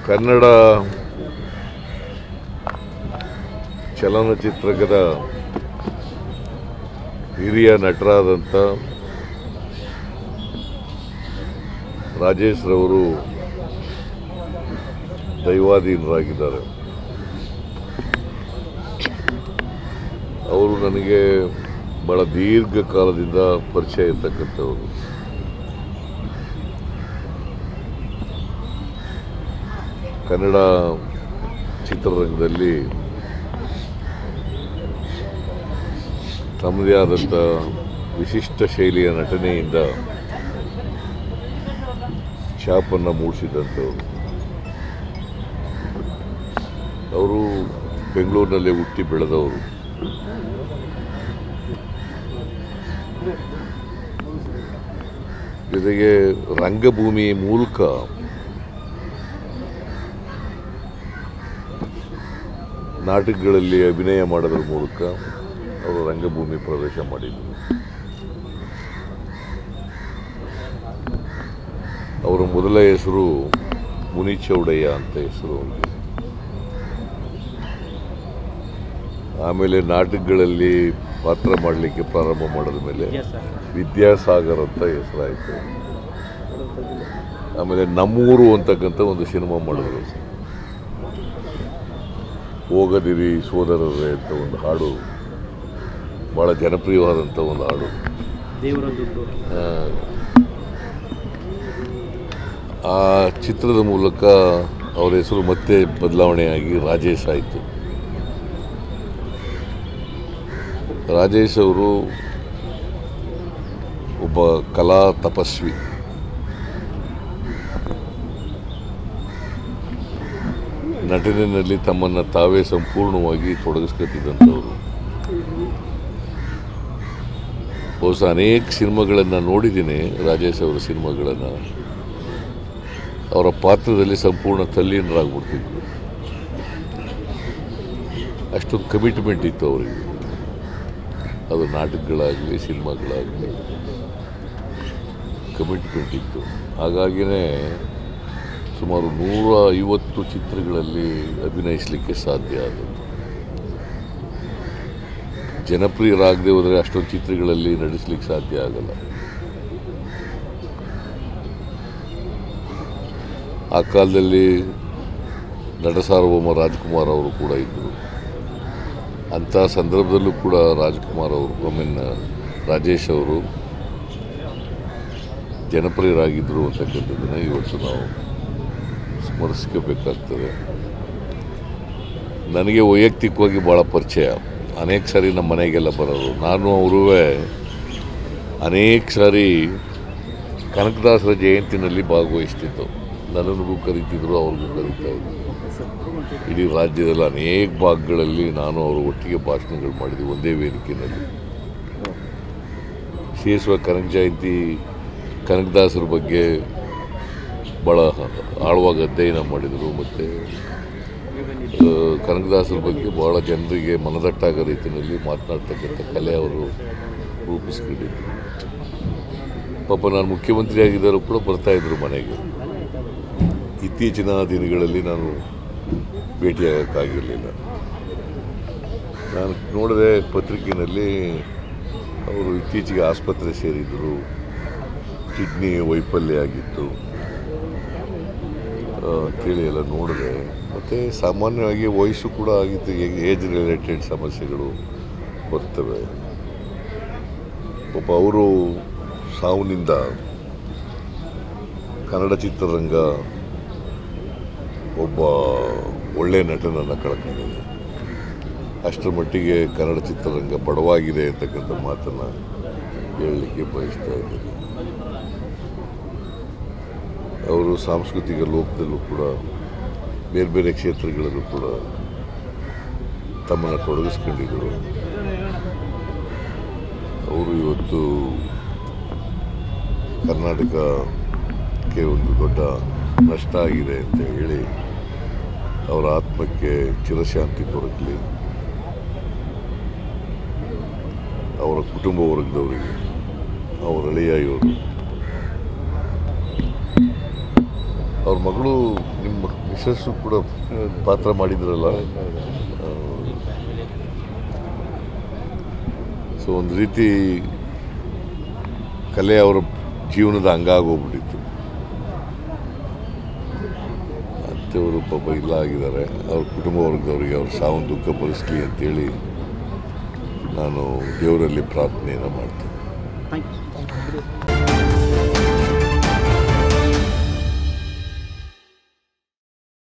ಕನ್ನಡ ಚಲನಚಿತ್ರಗದ ಹಿರಿಯ ನಟರಾದಂಥ ರಾಜೇಶ್ ರವರು ದೈವಾಧೀನರಾಗಿದ್ದಾರೆ ಅವರು ನನಗೆ ಬಹಳ ದೀರ್ಘಕಾಲದಿಂದ ಪರಿಚಯ ಇರ್ತಕ್ಕಂಥವರು ಕನ್ನಡ ಚಿತ್ರರಂಗದಲ್ಲಿ ತಮ್ಮದೇ ಆದಂಥ ವಿಶಿಷ್ಟ ಶೈಲಿಯ ನಟನೆಯಿಂದ ಛಾಪನ್ನು ಮೂಡಿಸಿದಂಥವ್ರು ಅವರು ಬೆಂಗಳೂರಿನಲ್ಲೇ ಹುಟ್ಟಿ ಬೆಳೆದವರು ಜೊತೆಗೆ ರಂಗಭೂಮಿ ಮೂಲಕ ನಾಟಕಗಳಲ್ಲಿ ಅಭಿನಯ ಮಾಡೋದ್ರ ಮೂಲಕ ಅವರು ರಂಗಭೂಮಿ ಪ್ರವೇಶ ಮಾಡಿದರು ಅವರ ಮೊದಲ ಹೆಸರು ಮುನಿ ಚೌಡಯ್ಯ ಅಂತ ಹೆಸರು ಅವ್ರಿಗೆ ಆಮೇಲೆ ನಾಟಕಗಳಲ್ಲಿ ಪಾತ್ರ ಮಾಡಲಿಕ್ಕೆ ಪ್ರಾರಂಭ ಮಾಡಿದ ಮೇಲೆ ವಿದ್ಯಾಸಾಗರ್ ಅಂತ ಹೆಸರಾಯಿತು ಆಮೇಲೆ ನಮ್ಮೂರು ಅಂತಕ್ಕಂಥ ಒಂದು ಸಿನಿಮಾ ಮಾಡಿದ್ರು ಹೋಗದಿರಿ ಸೋದರರೇ ಅಂತ ಒಂದು ಹಾಡು ಭಾಳ ಜನಪ್ರಿಯವಾದಂಥ ಒಂದು ಹಾಡು ದೇವರ ದುಡ್ಡು ಆ, ಆ ಚಿತ್ರದ ಮೂಲಕ ಅವರ ಹೆಸರು ಮತ್ತೆ ಬದಲಾವಣೆಯಾಗಿ ರಾಜೇಶ್ ಆಯಿತು ರಾಜೇಶ್ ಅವರು ಒಬ್ಬ ಕಲಾ ತಪಸ್ವಿ ನಟನೆಯಲ್ಲಿ ತಮ್ಮನ್ನು ತಾವೇ ಸಂಪೂರ್ಣವಾಗಿ ತೊಡಗಿಸ್ಕೊತಿದ್ದಂಥವ್ರು ಬಹುಶಃ ಅನೇಕ ಸಿನಿಮಾಗಳನ್ನು ನೋಡಿದ್ದೀನಿ ರಾಜೇಶ್ ಅವರ ಸಿನಿಮಾಗಳನ್ನು ಅವರ ಪಾತ್ರದಲ್ಲಿ ಸಂಪೂರ್ಣ ತಲ್ಲೀನರಾಗ್ಬಿಡ್ತಿದ್ರು ಅಷ್ಟೊಂದು ಕಮಿಟ್ಮೆಂಟ್ ಇತ್ತು ಅವರಿಗೆ ಅದು ನಾಟಕಗಳಾಗಲಿ ಸಿನಿಮಾಗಳಾಗಲಿ ಕಮಿಟ್ಮೆಂಟ್ ಇತ್ತು ಹಾಗಾಗಿನೇ ಸುಮಾರು ನೂರ ಐವತ್ತು ಚಿತ್ರಗಳಲ್ಲಿ ಅಭಿನಯಿಸಲಿಕ್ಕೆ ಸಾಧ್ಯ ಆದದ್ದು ಜನಪ್ರಿಯರಾಗದೆ ಹೋದರೆ ಅಷ್ಟೊಂದು ಚಿತ್ರಗಳಲ್ಲಿ ನಡೆಸಲಿಕ್ಕೆ ಸಾಧ್ಯ ಆಗಲ್ಲ ಆ ಕಾಲದಲ್ಲಿ ನಟ ಸಾರ್ವಭೌಮ ರಾಜ್ಕುಮಾರ್ ಅವರು ಕೂಡ ಇದ್ದರು ಅಂಥ ಸಂದರ್ಭದಲ್ಲೂ ಕೂಡ ರಾಜ್ಕುಮಾರ್ ಅವರು ಐ ಮೀನ್ ರಾಜೇಶ್ ಅವರು ಜನಪ್ರಿಯರಾಗಿದ್ದರು ಅಂತಕ್ಕಂಥದ್ದನ್ನು ಇವತ್ತು ನಾವು ಸ್ಮರಿಸ್ಕೋಬೇಕಾಗ್ತದೆ ನನಗೆ ವೈಯಕ್ತಿಕವಾಗಿ ಭಾಳ ಪರಿಚಯ ಅನೇಕ ಸಾರಿ ನಮ್ಮ ಮನೆಗೆಲ್ಲ ಬರೋರು ನಾನು ಅವರೂ ಅನೇಕ ಸಾರಿ ಕನಕದಾಸರ ಜಯಂತಿನಲ್ಲಿ ಭಾಗವಹಿಸ್ತಿದ್ದು ನನಗೂ ಕರೀತಿದ್ರು ಅವ್ರಿಗೂ ಕರೀತಾ ಇದ್ರು ಇಡೀ ರಾಜ್ಯದಲ್ಲಿ ಅನೇಕ ಭಾಗಗಳಲ್ಲಿ ನಾನು ಅವರು ಒಟ್ಟಿಗೆ ಭಾಷಣಗಳು ಮಾಡಿದ್ವಿ ಒಂದೇ ವೇದಿಕೆಯಲ್ಲಿ ವಿಶೇಷವಾಗಿ ಕನಕ ಜಯಂತಿ ಕನಕದಾಸರ ಬಗ್ಗೆ ಭಾಳ ಆಳವಾಗಿ ಅಧ್ಯಯನ ಮಾಡಿದರು ಮತ್ತು ಕನಕದಾಸರ ಬಗ್ಗೆ ಭಾಳ ಜನರಿಗೆ ಮನದಟ್ಟಾಗೋ ರೀತಿಯಲ್ಲಿ ಮಾತನಾಡ್ತಕ್ಕಂಥ ಕಲೆ ಅವರು ರೂಪಿಸ್ಕೊಂಡಿದ್ರು ಪಾಪ ನಾನು ಮುಖ್ಯಮಂತ್ರಿ ಆಗಿದ್ದರೂ ಕೂಡ ಬರ್ತಾಯಿದ್ರು ಮನೆಗೆ ಇತ್ತೀಚಿನ ದಿನಗಳಲ್ಲಿ ನಾನು ಭೇಟಿಯಾಗೋಕ್ಕಾಗಿರಲಿಲ್ಲ ನಾನು ನೋಡಿದೆ ಪತ್ರಿಕೆಯಲ್ಲಿ ಅವರು ಇತ್ತೀಚೆಗೆ ಆಸ್ಪತ್ರೆ ಸೇರಿದರು ಕಿಡ್ನಿ ವೈಫಲ್ಯ ಆಗಿತ್ತು ಆ, ಅಂತೇಳಿ ಎಲ್ಲ ನೋಡಿದೆ ಮತ್ತು ಸಾಮಾನ್ಯವಾಗಿ ವಯಸ್ಸು ಕೂಡ ಆಗಿತ್ತು ಏಜ್ ರಿಲೇಟೆಡ್ ಸಮಸ್ಯೆಗಳು ಬರ್ತವೆ ಪಾಪ ಅವರು ಸಾವುನಿಂದ ಕನ್ನಡ ಚಿತ್ರರಂಗ ಒಬ್ಬ ಒಳ್ಳೆಯ ನಟನನ್ನು ಕಳ್ಕೊಂಡಿದೆ ಅಷ್ಟರ ಮಟ್ಟಿಗೆ ಕನ್ನಡ ಚಿತ್ರರಂಗ ಬಡವಾಗಿದೆ ಅಂತಕ್ಕಂಥ ಮಾತನ್ನು ಹೇಳಲಿಕ್ಕೆ ಬಯಸ್ತಾ ಇದ್ದೀನಿ ಅವರು ಸಾಂಸ್ಕೃತಿಕ ಲೋಕದಲ್ಲೂ ಕೂಡ ಬೇರೆ ಬೇರೆ ಕ್ಷೇತ್ರಗಳಲ್ಲೂ ಕೂಡ ತಮ್ಮನ್ನು ತೊಡಗಿಸ್ಕೊಂಡಿದ್ದರು ಅವರು ಇವತ್ತು ಕರ್ನಾಟಕಕ್ಕೆ ಒಂದು ದೊಡ್ಡ ನಷ್ಟ ಆಗಿದೆ ಅಂತ ಹೇಳಿ ಅವರ ಆತ್ಮಕ್ಕೆ ಚಿರಶಾಂತಿ ದೊರಕಲಿ ಅವರ ಕುಟುಂಬ ವರ್ಗದವರಿಗೆ ಅವರ ಅಳಿಯ ಇವರು ಅವ್ರ ಮಗಳು ನಿಮ್ಮ ಯಶಸ್ಸು ಕೂಡ ಪಾತ್ರ ಮಾಡಿದ್ರಲ್ಲ ಸೊ ಒಂದು ರೀತಿ ಕಲೆ ಅವರ ಜೀವನದ ಅಂಗ ಆಗೋಗ್ಬಿಟ್ಟಿತ್ತು ಅತ್ತೆಯವರು ಪಾಪ ಇಲ್ಲ ಆಗಿದ್ದಾರೆ ಅವ್ರ ಕುಟುಂಬ ವರ್ಗದವರಿಗೆ ಅವ್ರ ಸಾವು ದುಃಖ ಭರಿಸ್ಲಿ ಅಂತೇಳಿ ನಾನು ದೇವರಲ್ಲಿ ಪ್ರಾರ್ಥನೆಯನ್ನು ಮಾಡ್ತೀನಿ ಥ್ಯಾಂಕ್ ಯು